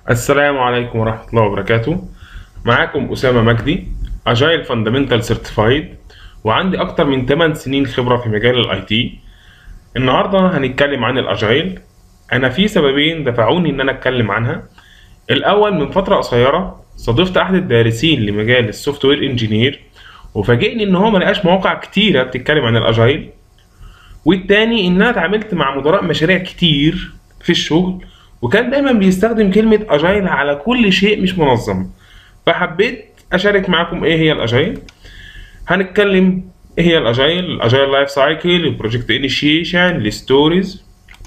السلام عليكم ورحمة الله وبركاته معاكم أسامة مجدي Agile Fundamental Certified وعندي أكتر من 8 سنين خبرة في مجال الاي تي النهاردة هنتكلم عن الاجايل أنا في سببين دفعوني إن أنا أتكلم عنها الأول من فترة قصيرة صادفت أحد الدارسين لمجال السوفت وير انجينير وفاجئني إن هو ملقاش مواقع كتيرة بتتكلم عن الاجايل والتاني إن أنا اتعاملت مع مدراء مشاريع كتير في الشغل وكان دايما بيستخدم كلمة اجايل على كل شيء مش منظم فحبيت اشارك معاكم ايه هي الاجايل هنتكلم ايه هي الاجايل الاجايل لايف سايكل البروجكت انيشيشن الستوريز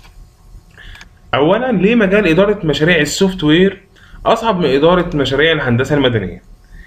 اولا ليه مجال ادارة مشاريع السوفت وير اصعب من ادارة مشاريع الهندسة المدنية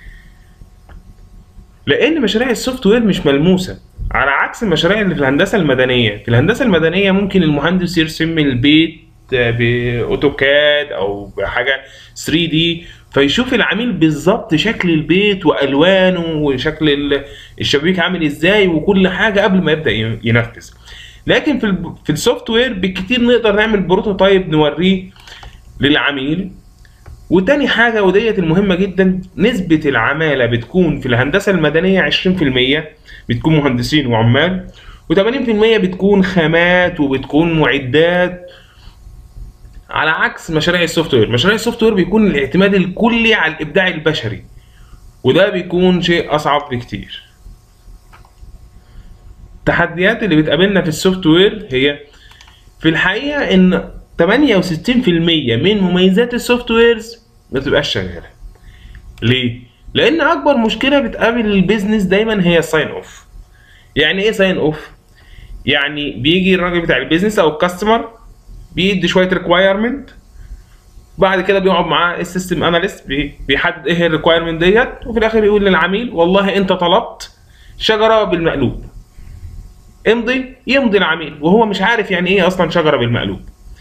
لان مشاريع السوفت وير مش ملموسة على عكس المشاريع اللي في الهندسة المدنية في الهندسة المدنية ممكن المهندس يرسم البيت باوتوكاد او بحاجه 3 دي فيشوف العميل بالظبط شكل البيت والوانه وشكل ال- الشبابيك عامل ازاي وكل حاجه قبل ما يبدا ي- ينفذ لكن في ال في السوفت وير بالكتير نقدر نعمل بروتوتايب نوريه للعميل وتاني حاجه وديت المهمه جدا نسبه العماله بتكون في الهندسه المدنيه 20% بتكون مهندسين وعمال و80% بتكون خامات وبتكون معدات على عكس مشاريع السوفت وير مشاريع السوفت وير بيكون الاعتماد الكلي على الابداع البشري وده بيكون شيء اصعب بكتير التحديات اللي بتقابلنا في السوفت وير هي في الحقيقه ان 68% من مميزات السوفت ويرز ما بتبقاش شغاله ليه لان اكبر مشكله بتقابل البيزنس دايما هي الساين اوف يعني ايه ساين اوف يعني بيجي الراجل بتاع البيزنس او الكاستمر بيدي شويه ريكوايرمنت بعد كده بيقعد معاه السيستم اناليست بيحدد ايه الريكوايرمنت ديت وفي الاخر يقول للعميل والله انت طلبت شجره بالمقلوب امضي يمضي العميل وهو مش عارف يعني ايه اصلا شجره بالمقلوب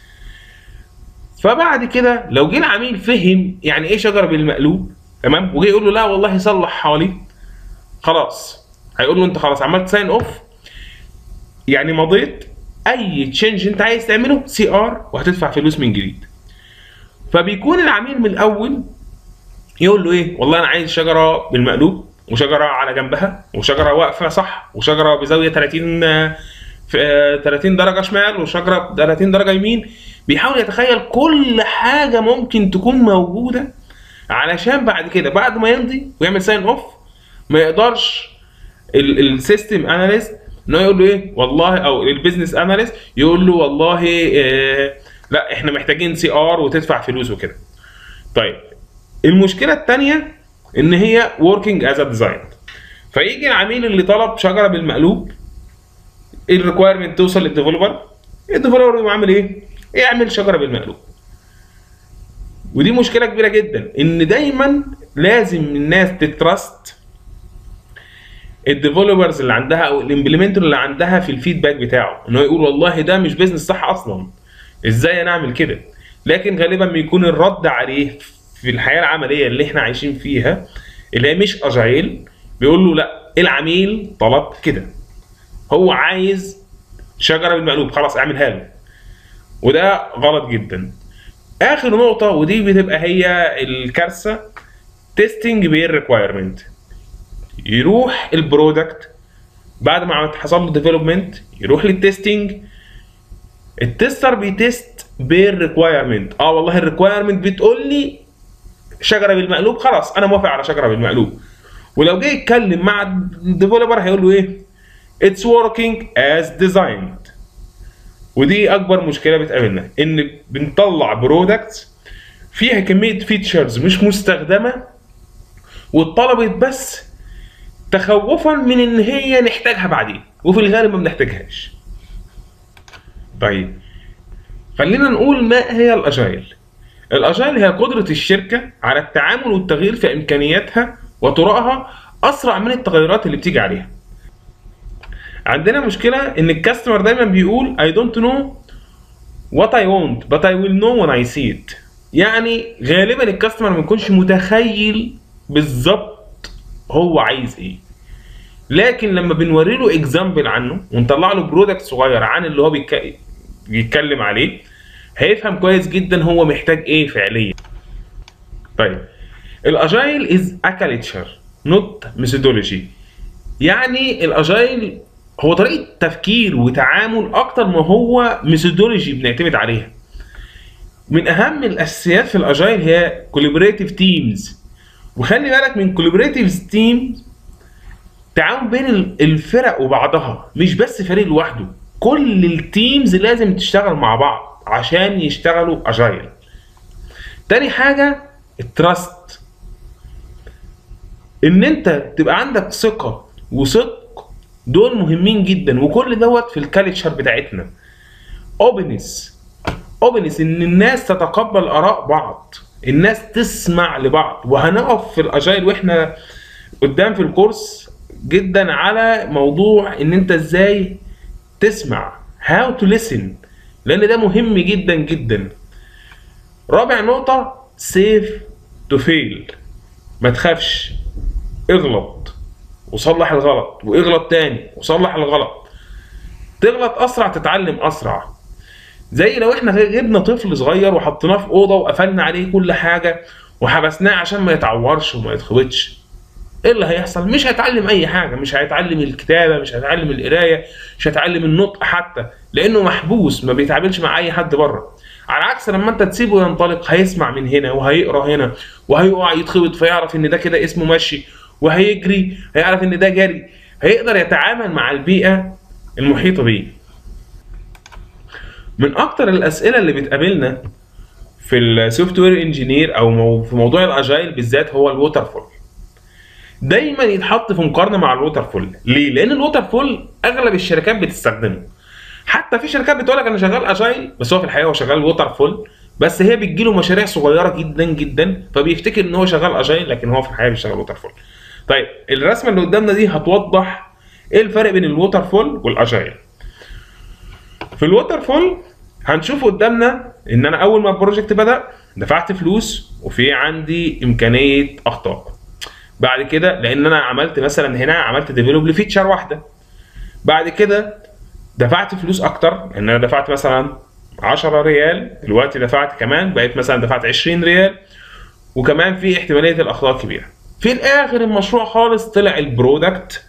فبعد كده لو جه العميل فهم يعني ايه شجره بالمقلوب تمام وجه يقول له لا والله صلح حوالي خلاص هيقول له انت خلاص عملت ساين اوف يعني مضيت اي تشينج انت عايز تعمله سي ار وهتدفع فلوس من جديد فبيكون العميل من الاول يقول له ايه والله انا عايز شجره بالمقلوب وشجره على جنبها وشجره واقفه صح وشجره بزاويه 30 آه، في آه، 30 درجه شمال وشجره 30 درجه يمين بيحاول يتخيل كل حاجه ممكن تكون موجوده علشان بعد كده بعد ما يمضي ويعمل ساين اوف ما يقدرش السيستم اناليست ان هو يقول له ايه والله او البيزنس اناليست يقول له والله آه لا احنا محتاجين سي ار وتدفع فلوس وكده طيب المشكله الثانيه ان هي working از ديزاين فيجي العميل اللي طلب شجره بالمقلوب الريكوايرمنت توصل للديفلوبر الديفلوبر يقوم عامل ايه؟ يعمل شجره بالمقلوب ودي مشكله كبيره جدا ان دايما لازم الناس تترست الديفلوبرز اللي عندها او الامبلمنتور اللي عندها في الفيدباك بتاعه ان هو يقول والله ده مش بيزنس صح اصلا ازاي انا اعمل كده لكن غالبا بيكون الرد عليه في الحياه العمليه اللي احنا عايشين فيها اللي هي مش اجايل بيقول له لا العميل طلب كده هو عايز شجره بالمقلوب خلاص اعملها له وده غلط جدا اخر نقطه ودي بتبقى هي الكارثه تيستنج بالريكوايرمنت يروح البرودكت بعد ما حصل له ديفلوبمنت يروح للتستنج التستر بيتست بالريكوايرمنت اه والله الريكوايرمنت بتقول لي شجره بالمقلوب خلاص انا موافق على شجره بالمقلوب ولو جه يتكلم مع الديفلوبر هيقول له ايه اتس working as designed ودي اكبر مشكله بتقابلنا ان بنطلع برودكت فيها كميه فيتشرز مش مستخدمه واتطلبت بس تخوفا من ان هي نحتاجها بعدين وفي الغالب ما بنحتاجهاش طيب خلينا نقول ما هي الاجايل الاجايل هي قدره الشركه على التعامل والتغيير في امكانياتها وطرقها اسرع من التغيرات اللي بتيجي عليها عندنا مشكله ان الكاستمر دايما بيقول I don't know what I want but I will know when I see it يعني غالبا الكاستمر ما بيكونش متخيل بالظبط هو عايز ايه لكن لما بنوري له اكزامبل عنه ونطلع له برودكت صغير عن اللي هو بيك... بيتكلم عليه هيفهم كويس جدا هو محتاج ايه فعليا طيب الاجايل از اكاليتشر نوت ميثودولوجي يعني الاجايل هو طريقه تفكير وتعامل اكتر ما هو ميثودولوجي بنعتمد عليها من اهم الاساسيات في الاجايل هي كولابوريتيف تيمز وخلي بالك من كولابوريتيف تيمز تعاون بين ال- الفرق وبعضها مش بس فريق لوحده كل التيمز لازم تشتغل مع بعض عشان يشتغلوا اجايل تاني حاجة التراست ان انت تبقى عندك ثقة وصدق دول مهمين جدا وكل دوت في الكالتشر بتاعتنا اوبنس اوبنس ان الناس تتقبل اراء بعض الناس تسمع لبعض وهنقف في الاجايل واحنا قدام في الكورس جدا على موضوع ان انت ازاي تسمع how to listen لان ده مهم جدا جدا رابع نقطة سيف تو فيل ما تخافش اغلط وصلح الغلط واغلط تاني وصلح الغلط تغلط اسرع تتعلم اسرع زي لو احنا جبنا طفل صغير وحطيناه في اوضه وقفلنا عليه كل حاجه وحبسناه عشان ما يتعورش وما يتخبطش ايه اللي هيحصل مش هيتعلم اي حاجه مش هيتعلم الكتابه مش هيتعلم القرايه مش هيتعلم النطق حتى لانه محبوس ما بيتعاملش مع اي حد بره على عكس لما انت تسيبه ينطلق هيسمع من هنا وهيقرا هنا وهيقع يتخبط فيعرف ان ده كده اسمه مشي وهيجري هيعرف ان ده جري هيقدر يتعامل مع البيئه المحيطه بيه من اكتر الاسئله اللي بتقابلنا في السوفت وير انجينير او مو- في موضوع الاجايل بالذات هو الووتر فول دايما يتحط في مقارنه مع الووتر فول ليه لان الووتر فول اغلب الشركات بتستخدمه حتى في شركات بتقول لك انا شغال اجايل بس هو في الحقيقه هو شغال ووتر فول بس هي بتجيله مشاريع صغيره جدا جدا فبيفتكر ان هو شغال اجايل لكن هو في الحقيقه بيشتغل ووتر فول طيب الرسمه اللي قدامنا دي هتوضح ايه الفرق بين الووتر فول والاجايل في الووتر فول هنشوف قدامنا ان انا اول ما البروجكت بدا دفعت فلوس وفي عندي امكانيه اخطاء بعد كده لان انا عملت مثلا هنا عملت ديفلوب لفيتشر واحده بعد كده دفعت فلوس اكتر ان انا دفعت مثلا 10 ريال دلوقتي دفعت كمان بقيت مثلا دفعت 20 ريال وكمان في احتماليه الاخطاء كبيره في الاخر المشروع خالص طلع البرودكت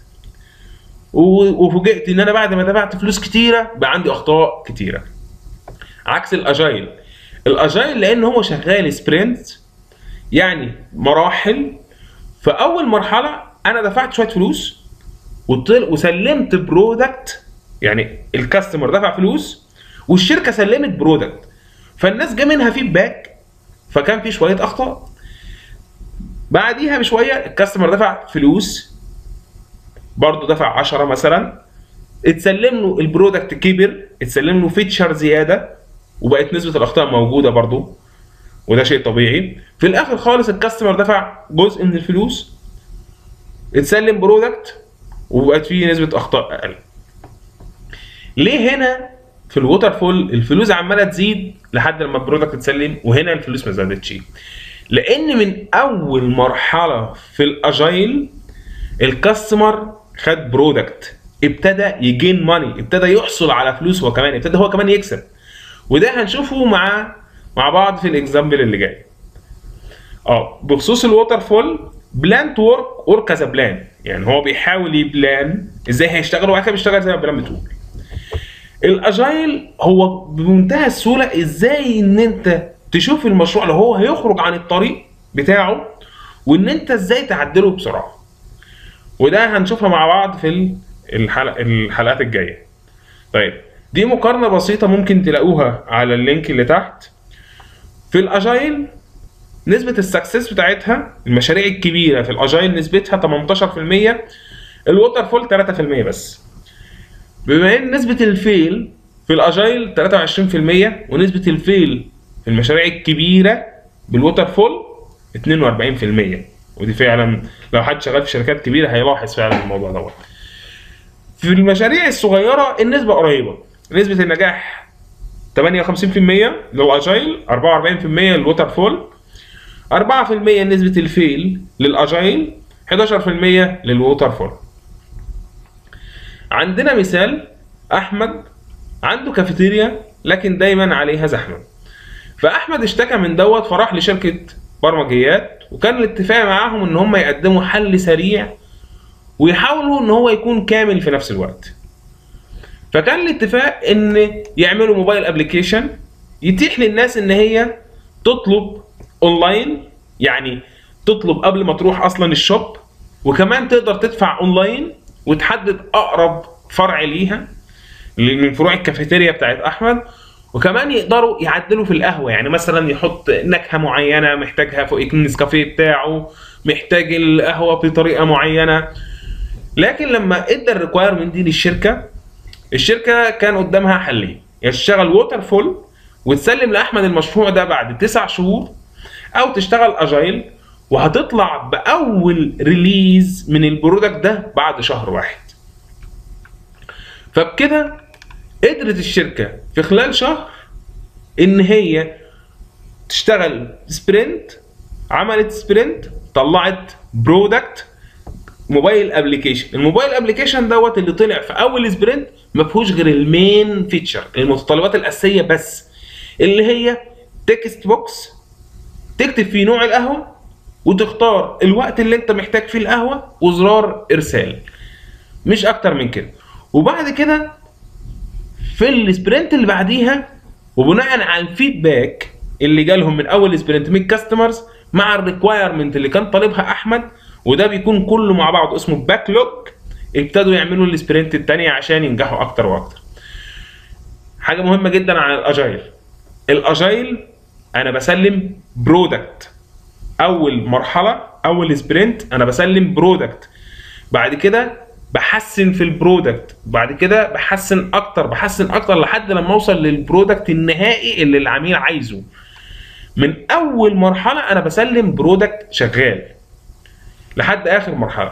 و- وفوجئت ان انا بعد ما دفعت فلوس كتيره بقى عندي اخطاء كتيره عكس الاجايل الاجايل لان هو شغال سبرنت يعني مراحل فاول مرحله انا دفعت شويه فلوس وطل وسلمت برودكت يعني الكاستمر دفع فلوس والشركه سلمت برودكت فالناس جه منها فيدباك فكان في شويه اخطاء بعديها بشويه الكاستمر دفع فلوس برضه دفع 10 مثلا اتسلم له البرودكت كبر اتسلم له فيتشر زياده وبقت نسبه الاخطاء موجوده برضه وده شيء طبيعي في الاخر خالص الكاستمر دفع جزء من الفلوس اتسلم برودكت وبقت فيه نسبه اخطاء اقل ليه هنا في الووتر فول الفلوس عماله تزيد لحد لما البرودكت اتسلم وهنا الفلوس ما زادتش لان من اول مرحله في الاجايل الكاستمر خد برودكت ابتدى يجين ماني ابتدى يحصل على فلوس هو كمان ابتدى هو كمان يكسب وده هنشوفه مع مع بعض في الاكزامبل اللي جاي اه بخصوص الووتر فول بلان تو ورك ورك از بلان يعني هو بيحاول يبلان ازاي هيشتغل وبعد كده بيشتغل زي ما البلان بتقول الاجايل هو بمنتهى السهوله ازاي ان انت تشوف المشروع اللي هو هيخرج عن الطريق بتاعه وان انت ازاي تعدله بسرعه وده هنشوفها مع بعض في الحلقة الحلقات الجايه طيب دي مقارنه بسيطه ممكن تلاقوها على اللينك اللي تحت في الاجايل نسبة السكسس بتاعتها المشاريع الكبيرة في الاجايل نسبتها 18% الووتر فول 3% بس بما ان نسبة الفيل في الاجايل 23% ونسبة الفيل في المشاريع الكبيرة بالووتر فول 42% ودي فعلا لو حد شغال في شركات كبيرة هيلاحظ فعلا الموضوع دوت في المشاريع الصغيرة النسبة قريبة نسبة النجاح 58% للاجايل 44% للووتر فول 4% نسبة الفيل للاجايل 11% للووتر فول عندنا مثال احمد عنده كافيتيريا لكن دايما عليها زحمه فاحمد اشتكى من دوت فراح لشركه برمجيات وكان الاتفاق معاهم ان هم يقدموا حل سريع ويحاولوا ان هو يكون كامل في نفس الوقت فكان الاتفاق ان يعملوا موبايل ابلكيشن يتيح للناس ان هي تطلب اونلاين يعني تطلب قبل ما تروح اصلا الشوب وكمان تقدر تدفع اونلاين وتحدد اقرب فرع ليها اللي من فروع الكافيتيريا بتاعت احمد وكمان يقدروا يعدلوا في القهوه يعني مثلا يحط نكهه معينه محتاجها فوق النسكافيه بتاعه محتاج القهوه بطريقه معينه لكن لما ادى الريكوايرمنت دي للشركه الشركه كان قدامها حلين يا تشتغل ووتر فول وتسلم لاحمد المشروع ده بعد تسع شهور او تشتغل اجايل وهتطلع باول ريليز من البرودكت ده بعد شهر واحد فبكده قدرت الشركه في خلال شهر ان هي تشتغل سبرنت عملت سبرنت طلعت برودكت موبايل ابلكيشن الموبايل ابلكيشن دوت اللي طلع في اول سبرنت ما فيهوش غير المين فيتشر المتطلبات الاساسيه بس اللي هي تكست بوكس تكتب فيه نوع القهوه وتختار الوقت اللي انت محتاج فيه القهوه وزرار ارسال مش اكتر من كده وبعد كده في السبرنت اللي بعديها وبناء على الفيدباك اللي جالهم من اول سبرنت من الكاستمرز مع الريكوايرمنت اللي كان طالبها احمد وده بيكون كله مع بعض اسمه باك لوج ابتدوا يعملوا السبرنت الثانيه عشان ينجحوا اكتر واكتر حاجه مهمه جدا عن الاجايل الاجايل انا بسلم برودكت اول مرحله اول سبرنت انا بسلم برودكت بعد كده بحسن في البرودكت بعد كده بحسن اكتر بحسن اكتر لحد لما اوصل للبرودكت النهائي اللي العميل عايزه من اول مرحله انا بسلم برودكت شغال لحد اخر مرحله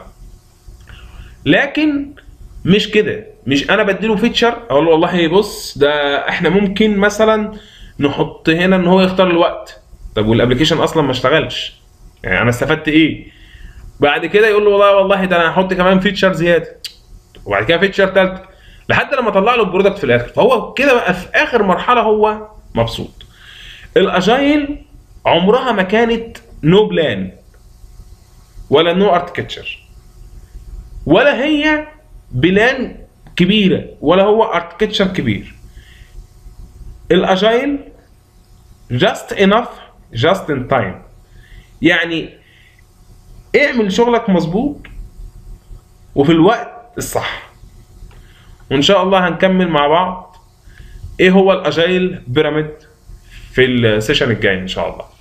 لكن مش كده مش انا بديله فيتشر اقول له والله بص ده احنا ممكن مثلا نحط هنا ان هو يختار الوقت طب والابلكيشن اصلا ما اشتغلش يعني انا استفدت ايه بعد كده يقول له والله والله ده انا هحط كمان فيتشر زياده وبعد كده فيتشر ثالثه لحد لما اطلع له البرودكت في الاخر فهو كده بقى في اخر مرحله هو مبسوط الاجايل عمرها ما كانت نو بلان ولا نو اركتشر ولا هي بلان كبيره ولا هو اركتشر كبير الاجايل جاست انف جاست ان تايم يعني اعمل شغلك مظبوط وفي الوقت الصح وان شاء الله هنكمل مع بعض ايه هو الاجايل بيراميد في السيشن الجاي ان شاء الله